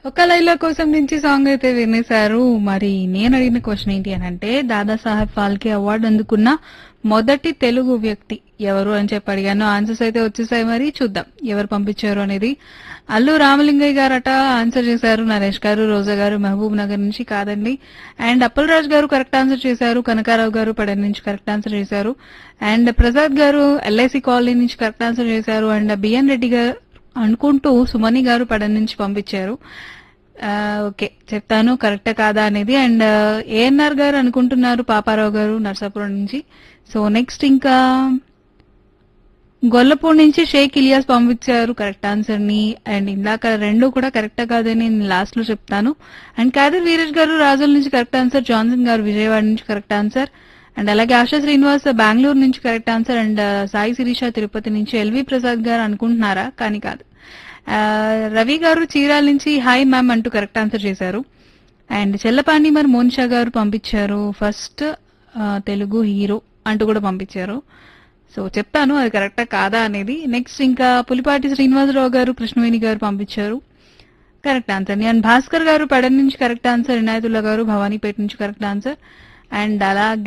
ఒక లైలా కోసం నుంచి సాంగ్ అయితే వినేశారు మరి నేను అడిగిన క్వశ్చన్ ఏంటి అని అంటే దాదాసాహెబ్ ఫాల్కే అవార్డు అందుకున్న మొదటి తెలుగు వ్యక్తి ఎవరు అని చెప్పి అడిగాను ఆన్సర్స్ అయితే వచ్చేసాయి మరి చూద్దాం ఎవరు పంపించారు అనేది అల్లు రామలింగయ్య గారట ఆన్సర్ చేశారు నరేష్ గారు రోజా గారు మహబూబ్ నగర్ నుంచి కాదండి అండ్ అప్పల్ రాజ్ గారు కరెక్ట్ ఆన్సర్ చేశారు కనకారావు గారు పడన్ నుంచి కరెక్ట్ ఆన్సర్ చేశారు and Prasad garu LIC colony నుంచి కరెక్ట్ ఆన్సర్ చేశారు అండ్ బిఎన్ రెడ్డి గారు అనుకుంటూ సుమని గారు పడన్ నుంచి పంపించారు ఆ, ఓకే చెప్తాను కరెక్ట్ కాదా అనేది అండ్ ఏఎన్ఆర్ గారు అనుకుంటున్నారు పాపారావు గారు నర్సాపురం నుంచి సో నెక్స్ట్ ఇంకా గొల్లపూడి నుంచి షేక్ ఇలియాస్ పంపించారు కరెక్ట్ ఆన్సర్ ని అండ్ ఇందాక రెండు కూడా కరెక్ట్ కాదని నేను లాస్ట్ లో చెప్తాను అండ్ కాదర్ వీరేష్ గారు రాజుల నుంచి కరెక్ట్ ఆన్సర్ జాన్సన్ గారు విజయవాడ నుంచి కరెక్ట్ ఆన్సర్ అండ్ అలాగే ఆశా శ్రీనివాస్ బెంగళూరు నుంచి correct answer and Sai Sirisha Tirupati నుంచి ఎల్వి ప్రసాద్ గారు అనుకుంటున్నారా కానీ కాదు ఆ, రవి గారు చీరాల నుంచి హాయ్ మ్యామ్ అంటూ కరెక్ట్ ఆన్సర్ చేశారు అండ్ చెల్లపాండి మరి మోనిషా గారు పంపించారు ఫస్ట్ తెలుగు హీరో అంటూ కూడా పంపించారు సో చెప్తాను అది కరెక్టా కాదా అనేది నెక్స్ట్ ఇంకా పులిపాటి శ్రీనివాసరావు గారు కృష్ణవేణి గారు పంపించారు కరెక్ట్ ఆన్సర్ అండ్ భాస్కర్ గారు పడన్ నుంచి కరెక్ట్ ఆన్సర్ ఇనాయతుల్లా గారు భవానీపేట నుంచి కరెక్ట్ ఆన్సర్ అండ్ అలాగే